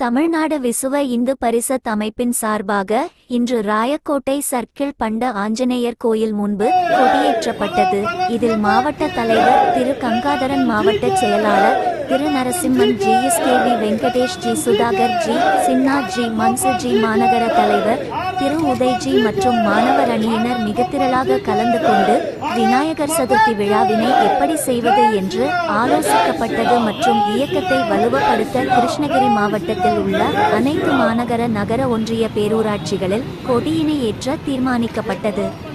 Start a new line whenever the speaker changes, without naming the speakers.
தமிழ்நாடு விசுவ இந்து பரிசத் அமைப்பின் சார்பாக இன்று ராயக்கோட்டை சர்க்கிள் பண்ட ஆஞ்சநேயர் கோயில் முன்பு கொடியேற்றப்பட்டது இதில் மாவட்ட தலைவர் திரு கங்காதரன் மாவட்ட செயலாளர் திரு Narasimhan ji S K V Venkatesh ji Sudhakar ji Chinna ji Manju ji மாநகர தலைவர் திரு உதய்ஜி மற்றும் மாணவர் அணியினர் மிக திரளாக கலந்து கொண்டு விநாயகர் சதுர்த்தி விழாவினை எப்படி செய்வது என்று ஆலோசிக்கப்பட்டது மற்றும் இயக்கத்தை வலுவப்படுத்த கிருஷ்ணகிரி மாவட்டத்தில் உள்ள அனைத்து மாநகர நகர ஒன்றிய பேரூராட்சிகளில் கொடியினை ஏற்ற தீர்மானிக்கப்பட்டது